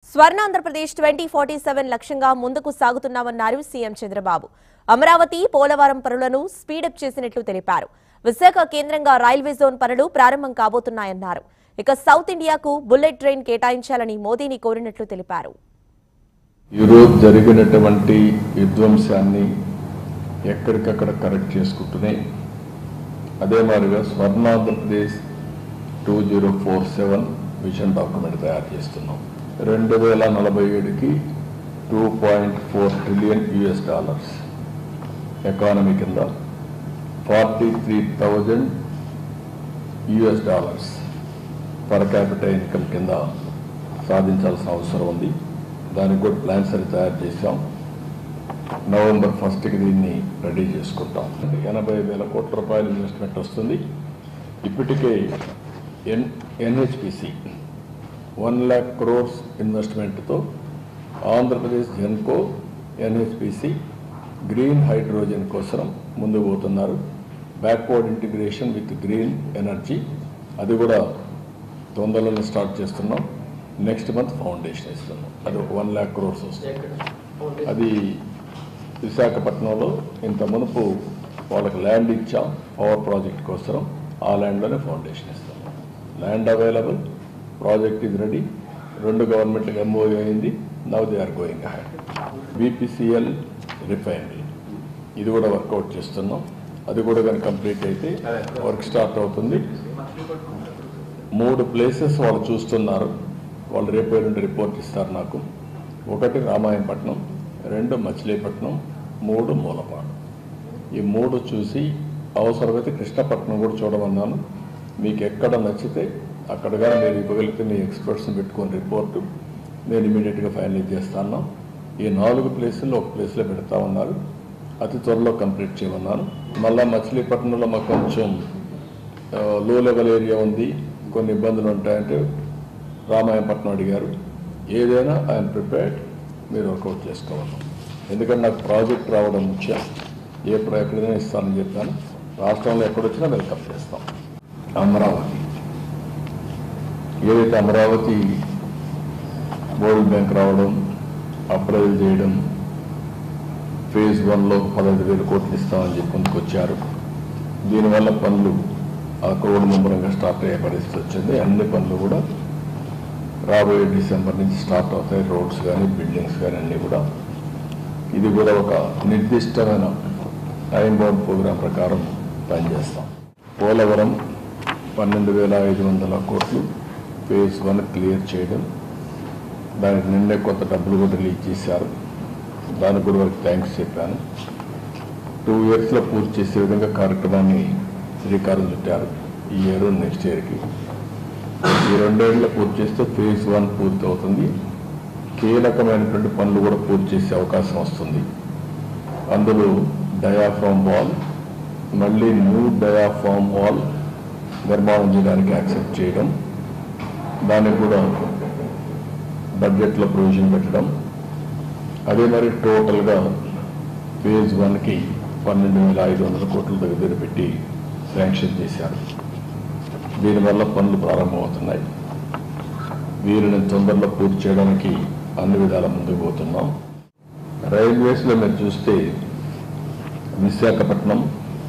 Swarnandhra Pradesh twenty forty seven లక్ష్యంగా ముందుకు సాగుతున్నామన్నారు సీఎం చంద్రబాబు అమరావతి పోలవరం పనులను స్పీడప్ చేసినట్లు తెలిపారు విశాఖ కేంద్రంగా రైల్వే జోన్ పనులు ప్రారంభం కాబోతున్నాయన్నారు ఇక సౌత్ ఇండియాకు బుల్లెట్ ట్రైన్ కేటాయించాలని మోదీని కోరినట్లు తెలిపారు ఈరోజు జరిగినటువంటి విధ్వంసాన్ని ఎక్కడికక్కడ కరెక్ట్ చేసుకుంటూనే అదే మాదిరిగా Swarnandhrapradesh two zero four seven vision document తయారు చేస్తున్నాం రెండు వేల నలభై ఏడుకి two point four trillion US dollars economy కింద forty three thousand US dollars per capital income కింద సాధించాల్సిన అవసరం ఉంది దానికి కూడా ప్లాన్స్ అని తయారు చేశాం నవంబర్ ఫస్ట్కి దీన్ని రెడీ చేసుకుంటాం ఎనభై వేల కోట్ల రూపాయల ఇన్వెస్ట్మెంట్ వస్తుంది ఇప్పటికే N NHPC one lakh crores ఇన్వెస్ట్మెంట్తో Andhra Pradesh Genco NHPC green hydrogen కోసం ముందుకు పోతున్నారు backward integration with green energy అది కూడా తొందరలోనే స్టార్ట్ చేస్తున్నాం నెక్స్ట్ మంత్ ఫౌండేషన్ ఇస్తున్నాం అది ఒక వన్ ల్యాక్ క్రోర్స్ వస్తుంది అది విశాఖపట్నంలో ఇంత మునుపు వాళ్ళకి ల్యాండ్ ఇచ్చాం పవర్ ప్రాజెక్ట్ కోసం ఆ ల్యాండ్లోనే ఫౌండేషన్ ఇస్తాం ల్యాండ్ అవైలబుల్ ప్రాజెక్ట్ ఇది రెడీ రెండు గవర్నమెంట్ ఎంఓయూ అయింది now they are going had BPCL refinery ఇది కూడా వర్కౌట్ చేస్తున్నాం అది కూడా కానీ కంప్లీట్ అయితే వర్క్ స్టార్ట్ అవుతుంది మూడు ప్లేసెస్ వాళ్ళు చూస్తున్నారు వాళ్ళు రేపు ఎల్లుండి రిపోర్ట్ ఇస్తారు నాకు ఒకటి రామాయణపట్నం రెండు మచిలీపట్నం మూడు మూలపాడు ఈ మూడు చూసి అవసరమైతే కృష్ణపట్నం కూడా చూడమన్నాను మీకు ఎక్కడ నచ్చితే అక్కడ కానీ మీరు ఇవ్వగలిగితే మీ ఎక్స్పర్ట్స్ని పెట్టుకొని రిపోర్టు నేను ఇమీడియట్గా ఫైనలైజ్ చేస్తాను ఈ నాలుగు ప్లేసుల్లో ఒక ప్లేస్లో పెడతా ఉన్నారు అతి త్వరలో కంప్లీట్ చేయమన్నాను మళ్ళా మచిలీపట్నంలో మాకు కొంచెం లో లెవెల్ ఏరియా ఉంది కొన్ని ఇబ్బందులు ఉంటాయంటే రామాయణపట్నం అడిగారు ఏదైనా ఆయన ప్రిపేర్డ్ మీరు వర్కౌట్ చేసుకోవాలి ఎందుకంటే నాకు ప్రాజెక్ట్ రావడం ముఖ్యం ఏ ఎక్కడైనా ఇస్తానని చెప్పాను రాష్ట్రంలో ఎక్కడొచ్చినా వెల్కమ్ చేస్తాం అమరావతి ఏదైతే అమరావతి వరల్డ్ బ్యాంక్ రావడం అప్రైజ్ చేయడం ఫేజ్ వన్లో పదహైదు వేల కోట్లు ఇస్తామని చెప్పి ముందుకు వచ్చారు దీనివల్ల పనులు ఆ కోవిడ్ ముమ్మరంగా స్టార్ట్ అయ్యే పరిస్థితి వచ్చింది అన్ని పనులు కూడా రాబోయే డిసెంబర్ నుంచి స్టార్ట్ అవుతాయి రోడ్స్ కానీ బిల్డింగ్స్ కానీ అన్నీ కూడా ఇది కూడా ఒక నిర్దిష్టమైన టైం బౌండ్ ప్రోగ్రాం ప్రకారం పనిచేస్తాం పోలవరం పన్నెండు వేల ఐదు వందల కోట్లు ఫేజ్ వన్ క్లియర్ చేయడం దానికి నిన్నే కొంత డబ్బులు కూడా రిలీజ్ చేశారు దానికి కూడా వారికి థ్యాంక్స్ చెప్పాను టూ ఇయర్స్లో పూర్తి చేసే విధంగా కార్యక్రమాన్ని శ్రీకారం చుట్టారు ఈ ఇయర్ నెక్స్ట్ ఇయర్కి ఈ రెండేళ్లలో పూర్తి చేస్తే ఫేజ్ వన్ పూర్తి అవుతుంది కీలకమైనటువంటి పనులు కూడా పూర్తి చేసే అవకాశం వస్తుంది అందులో డయాఫామ్ వాల్ మళ్ళీ న్యూ డయాఫామ్ వాల్ నిర్మాణం చేయడానికి యాక్సెప్ట్ చేయడం దానికి కూడా బడ్జెట్లో ప్రొవిజన్ పెట్టడం అదే మరి టోటల్గా ఫేజ్ వన్కి పన్నెండు వేల ఐదు వందల కోట్ల దగ్గర పెట్టి శాంక్షన్ చేశారు దీనివల్ల పనులు ప్రారంభమవుతున్నాయి వీరిని తొందరలో పూర్తి చేయడానికి అన్ని విధాల ముందుకు పోతున్నాం రైల్వేస్లో మీరు చూస్తే విశాఖపట్నం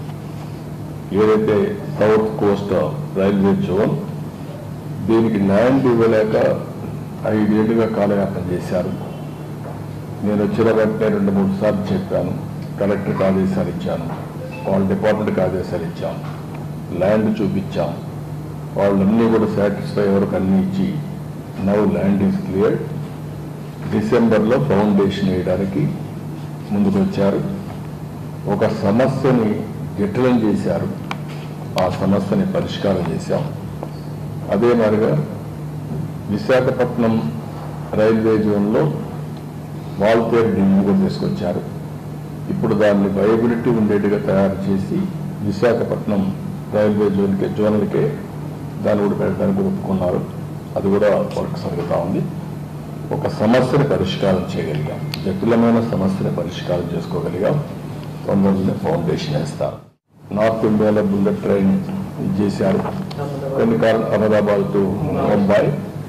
ఏదైతే సౌత్ కోస్ట్ రైల్వే జోన్ దీనికి ల్యాండ్ ఇవ్వలేక ఐదేళ్లుగా కాలయాపన చేశారు నేను వచ్చిన వెంటనే రెండు మూడు సార్లు చెప్పాను కలెక్టర్కి ఆదేశాలు ఇచ్చాను వాళ్ళ డిపార్ట్మెంట్కి ఆదేశాలు ఇచ్చాం ల్యాండ్ చూపించాం వాళ్ళన్నీ కూడా సాటిస్ఫై వరకు అన్ని ఇచ్చి నవ్ ల్యాండ్ ఈజ్ క్లియర్ డిసెంబర్లో ఫౌండేషన్ వేయడానికి ముందుకు వచ్చారు ఒక సమస్యని జటిలం చేశారు ఆ సమస్యని పరిష్కారం చేశాం అదే మాదిరిగా విశాఖపట్నం రైల్వే జోన్లో వాల్తేర్ ఢిల్లీ కూడా తీసుకొచ్చారు ఇప్పుడు దాన్ని వయబిలిటీ ఉండేట్టుగా తయారు చేసి విశాఖపట్నం రైల్వే జోన్కే జోన్లకే దాన్ని కూడా పెట్టడానికి ఒప్పుకున్నారు అది కూడా వర్క్ జరుగుతూ ఉంది ఒక సమస్యను పరిష్కారం చేయగలిగాం జటిలమైన సమస్యను పరిష్కారం చేసుకోగలిగాం తొందరలోనే ఫౌండేషన్ వేస్తారు నార్త్ ఇండియాలో బుల్లెట్ ట్రైన్ ఇది చేశారు కొన్ని కారణం అహ్మదాబాద్ టు ముంబై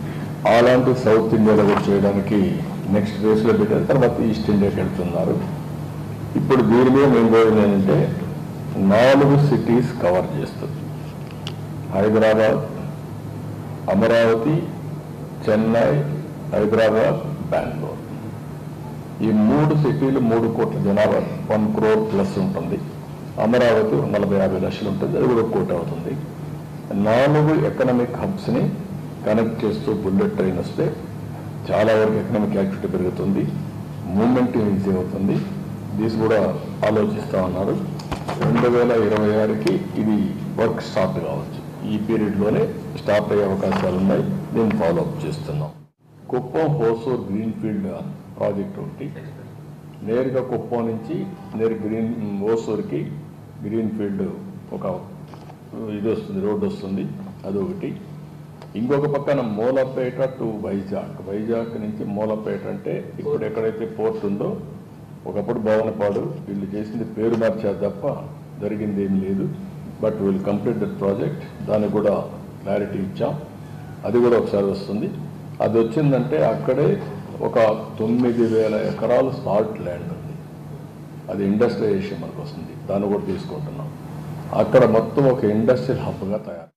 అలాంటి సౌత్ ఇండియాలో కూడా చేయడానికి నెక్స్ట్ ఫేజ్లో పెట్టారు తర్వాత ఈస్ట్ ఇండియాకి వెళ్తున్నారు ఇప్పుడు దీని మీద మేము కోరింది ఏంటంటే నాలుగు సిటీస్ కవర్ చేస్తుంది హైదరాబాద్ అమరావతి చెన్నై హైదరాబాద్ బెంగళూరు ఈ మూడు సిటీలు మూడు కోట్ల జనాభా వన్ క్రోర్ ప్లస్ ఉంటుంది అమరావతి ఒక నలభై యాభై లక్షలు ఉంటుంది అది కూడా ఒక కోటి అవుతుంది నాలుగు ఎకనామిక్ హబ్స్ని కనెక్ట్ చేస్తూ బుల్లెట్ ట్రైన్ వస్తే చాలా వరకు ఎకనామిక్ యాక్టివిటీ పెరుగుతుంది మూమెంట్ ఈజీ అవుతుంది దీస్ కూడా ఆలోచిస్తూ ఉన్నారు రెండు వేల ఇరవై ఆరుకి ఇది వర్క్ స్టార్ట్ కావచ్చు ఈ పీరియడ్లోనే స్టార్ట్ అయ్యే అవకాశాలు ఉన్నాయి దీన్ని ఫాలో అప్ చేస్తున్నాం Kuppam Hosur green field project ఒకటి నేరుగా కుప్పం నుంచి నేరు గ్రీన్ ఓసూర్కి గ్రీన్ ఫీల్డ్ ఒక ఇది వస్తుంది రోడ్డు వస్తుంది అదొకటి ఇంకొక పక్కన మూలపేట టు వైజాగ్ వైజాగ్ నుంచి మూలపేట అంటే ఇప్పుడు ఎక్కడైతే పోర్ట్ ఉందో ఒకప్పుడు భవనపాడు వీళ్ళు చేసింది పేరు మార్చారు తప్ప జరిగింది ఏం లేదు but will complete that project దానికి కూడా క్లారిటీ ఇచ్చాం అది కూడా ఒకసారి వస్తుంది అది వచ్చిందంటే అక్కడే ఒక తొమ్మిది వేల ఎకరాలు సాల్ట్ ల్యాండ్ ఉంది అది ఇండస్ట్రియలైజేషన్ మనకు వస్తుంది దాన్ని కూడా తీసుకుంటున్నాం అక్కడ మొత్తం ఒక ఇండస్ట్రియల్ హబ్గా తయారు